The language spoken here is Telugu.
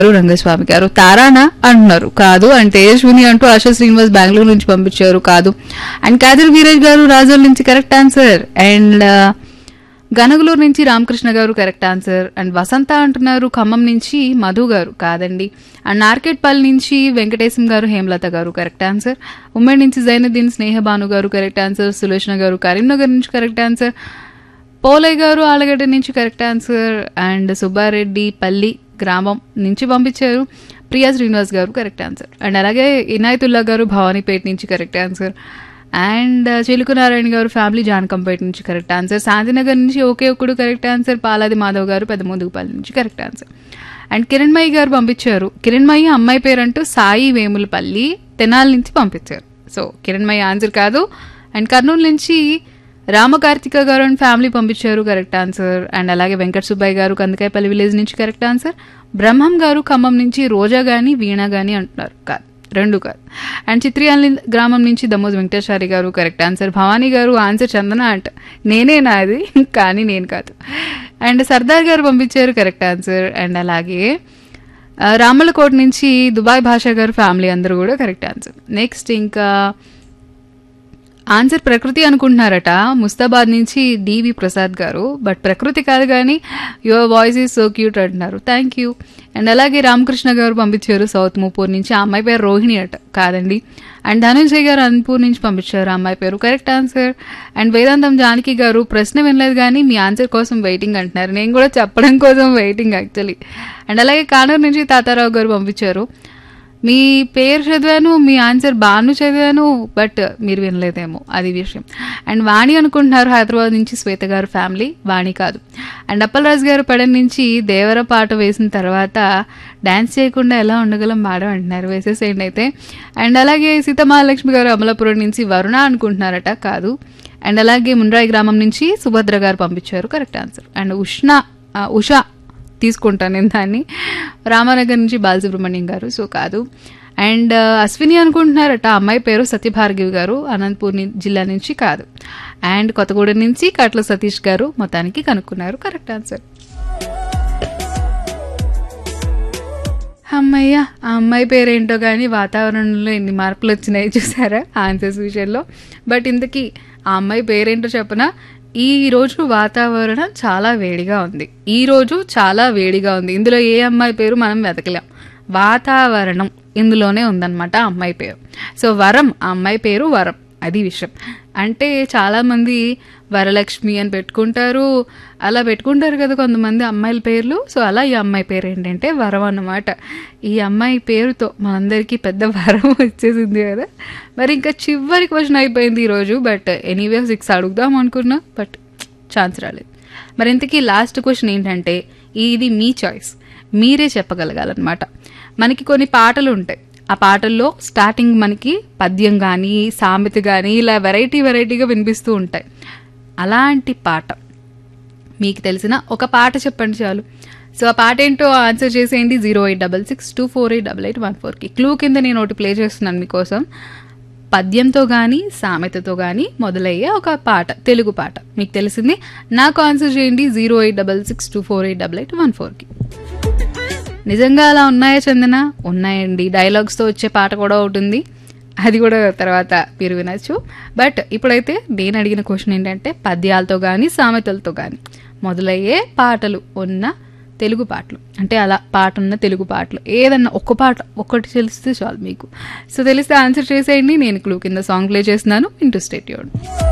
రంగస్వామి గారు తారానా అంటున్నారు కాదు అండ్ తేజస్విని అంటూ ఆశా శ్రీనివాస్ బెంగళూరు నుంచి పంపించారు కాదు అండ్ కాదర్ వీరేష్ గారు రాజోల్ నుంచి కరెక్ట్ ఆన్సర్ అండ్ గనగలూరు నుంచి రామకృష్ణ గారు కరెక్ట్ ఆన్సర్ అండ్ వసంత అంటున్నారు ఖమ్మం నుంచి మధు గారు కాదండి అండ్ నార్కెట్పల్లి నుంచి వెంకటేశం గారు హేమలత గారు కరెక్ట్ ఆన్సర్ ఉమ్మడి నుంచి జైనుద్దీన్ స్నేహ భాను గారు కరెక్ట్ ఆన్సర్ సులోచన గారు కరీంనగర్ నుంచి కరెక్ట్ ఆన్సర్ పోలయ్య గారు ఆలగడ్డ నుంచి కరెక్ట్ ఆన్సర్ అండ్ సుబ్బారెడ్డి పల్లి గ్రామం నుంచి పంపించారు ప్రియా శ్రీనివాస్ గారు కరెక్ట్ ఆన్సర్ అండ్ అలాగే ఇనాయతుల్లా గారు భవానీపేట నుంచి కరెక్ట్ ఆన్సర్ అండ్ చిలుకు నారాయణ గారు ఫ్యామిలీ జానకంపేట నుంచి కరెక్ట్ ఆన్సర్ శాంతినగర్ నుంచి ఒకే ఒక్కడు కరెక్ట్ ఆన్సర్ పాలాది మాధవ్ గారు పెద్ద ముందుగుపల్లి నుంచి కరెక్ట్ ఆన్సర్ అండ్ కిరణ్మయి గారు పంపించారు కిరణ్మయి అమ్మాయి పేరంటూ సాయి వేములపల్లి తెనాలి నుంచి పంపించారు సో కిరణ్మయి ఆన్సర్ కాదు అండ్ కర్నూలు నుంచి రామకార్తిక గారు అండ్ ఫ్యామిలీ పంపించారు కరెక్ట్ ఆన్సర్ అండ్ అలాగే వెంకట సుబ్బయ్య గారు కందకాయపల్లి విలేజ్ నుంచి కరెక్ట్ ఆన్సర్ బ్రహ్మం గారు ఖమ్మం నుంచి రోజా గాని వీణ గాని అంటున్నారు కాదు రెండు కాదు అండ్ చిత్రియాల గ్రామం నుంచి దమోజ్ వెంకటేశ్వరి గారు కరెక్ట్ ఆన్సర్ భవానీ గారు ఆన్సర్ చందన అంట నేనేనా అది కానీ నేను కాదు అండ్ సర్దార్ గారు పంపించారు కరెక్ట్ ఆన్సర్ అండ్ అలాగే ఆ, రామలకోట నుంచి దుబాయ్ భాషా గారు ఫ్యామిలీ అందరూ కూడా కరెక్ట్ ఆన్సర్ నెక్స్ట్ ఇంకా ఆన్సర్ ప్రకృతి అనుకుంటున్నారట ముస్తాబాద్ నుంచి డివి ప్రసాద్ గారు బట్ ప్రకృతి కాదు కానీ your voice is so cute అంటున్నారు థ్యాంక్ యూ అండ్ అలాగే రామకృష్ణ గారు పంపించారు సౌత్ మూపూర్ నుంచి ఆ అమ్మాయి పేరు రోహిణి అట కాదండి అండ్ ధనంజయ్ గారు అన్పూర్ నుంచి పంపించారు ఆ అమ్మాయి పేరు కరెక్ట్ ఆన్సర్ అండ్ వేదాంతం జానకి గారు ప్రశ్న వినలేదు కానీ మీ ఆన్సర్ కోసం వెయిటింగ్ అంటున్నారు నేను కూడా చెప్పడం కోసం వెయిటింగ్ యాక్చువల్లీ అండ్ అలాగే కానూరు నుంచి తాతారావు గారు పంపించారు మీ పేరు చదివాను మీ ఆన్సర్ బాను చదివాను బట్ మీరు వినలేదేమో అది విషయం అండ్ వాణి అనుకుంటున్నారు హైదరాబాద్ నుంచి శ్వేత గారు ఫ్యామిలీ వాణి కాదు అండ్ అప్పలరాజు గారు పడన్ నుంచి దేవర పాట వేసిన తర్వాత డ్యాన్స్ చేయకుండా ఎలా ఉండగలం మేడం అంటున్నారు వేసేసేయండి అయితే అండ్ అలాగే సీతమహాలక్ష్మి గారు అమలాపురం నుంచి వరుణ అనుకుంటున్నారట కాదు అండ్ అలాగే మున్రాయి గ్రామం నుంచి సుభద్ర గారు పంపించారు కరెక్ట్ ఆన్సర్ అండ్ ఉష్ణ ఆ, ఉషా తీసుకుంటాను నేను దాన్ని రామానగర్ నుంచి బాలసుబ్రహ్మణ్యం గారు సో కాదు అండ్ అశ్విని అనుకుంటున్నారట ఆ అమ్మాయి పేరు సత్యభార్గవి గారు అనంతపూర్ ని- జిల్లా నుంచి కాదు అండ్ కొత్తగూడెం నుంచి కట్ల సతీష్ గారు మొత్తానికి కనుక్కున్నారు కరెక్ట్ ఆన్సర్ అమ్మయ్య ఆ అమ్మాయి పేరేంటో కానీ వాతావరణంలో ఎన్ని మార్పులు వచ్చినాయి చూసారా ఆన్సర్స్ విషయంలో బట్ ఇంతకీ ఆ అమ్మాయి పేరేంటో చెప్పనా ఈ రోజు వాతావరణం చాలా వేడిగా ఉంది ఈ రోజు చాలా వేడిగా ఉంది ఇందులో ఏ అమ్మాయి పేరు మనం వెతకలేం వాతావరణం ఇందులోనే ఉందన్నమాట ఆ అమ్మాయి పేరు సో వరం ఆ అమ్మాయి పేరు వరం అది విషయం అంటే చాలామంది వరలక్ష్మి అని పెట్టుకుంటారు అలా పెట్టుకుంటారు కదా కొంతమంది అమ్మాయిల పేర్లు సో అలా ఈ అమ్మాయి పేరు ఏంటంటే వరం అన్నమాట ఈ అమ్మాయి పేరుతో మనందరికీ పెద్ద వరం వచ్చేసింది కదా మరి ఇంకా చివరి క్వశ్చన్ అయిపోయింది ఈరోజు బట్ ఎనీవే సిక్స్ అడుగుదాం అనుకున్నా బట్ ఛాన్స్ రాలేదు మరి ఇంతకీ లాస్ట్ క్వశ్చన్ ఏంటంటే ఇది మీ చాయిస్ మీరే చెప్పగలగాలన్నమాట మనకి కొన్ని పాటలు ఉంటాయి ఆ పాటల్లో స్టార్టింగ్ మనకి పద్యం కానీ సామెత కానీ ఇలా వెరైటీ వెరైటీగా వినిపిస్తూ ఉంటాయి అలాంటి పాట మీకు తెలిసిన ఒక పాట చెప్పండి చాలు సో ఆ పాట ఏంటో ఆన్సర్ చేసేయండి zero eight double six two four eight double eight one ఫోర్కి క్లూ కింద నేను ఒకటి ప్లే చేస్తున్నాను మీకోసం పద్యంతో కానీ సామెతతో కానీ మొదలయ్యే ఒక పాట తెలుగు పాట మీకు తెలిసింది నాకు ఆన్సర్ చేయండి zero eight double six two four eight double eight one ఫోర్కి నిజంగా అలా ఉన్నాయా చందన ఉన్నాయండి డైలాగ్స్తో వచ్చే పాట కూడా ఒకటి ఉంది అది కూడా తర్వాత మీరు వినొచ్చు బట్ ఇప్పుడైతే నేను అడిగిన క్వశ్చన్ ఏంటంటే పద్యాలతో కానీ సామెతలతో కానీ మొదలయ్యే పాటలు ఉన్న తెలుగు పాటలు అంటే అలా పాట ఉన్న తెలుగు పాటలు ఏదన్నా ఒక్క పాట ఒక్కటి తెలిస్తే చాలు మీకు సో తెలిస్తే ఆన్సర్ చేసేయండి నేను క్లూ కింద సాంగ్ ప్లే చేస్తున్నాను ఇంటూ స్టేట్యూడ్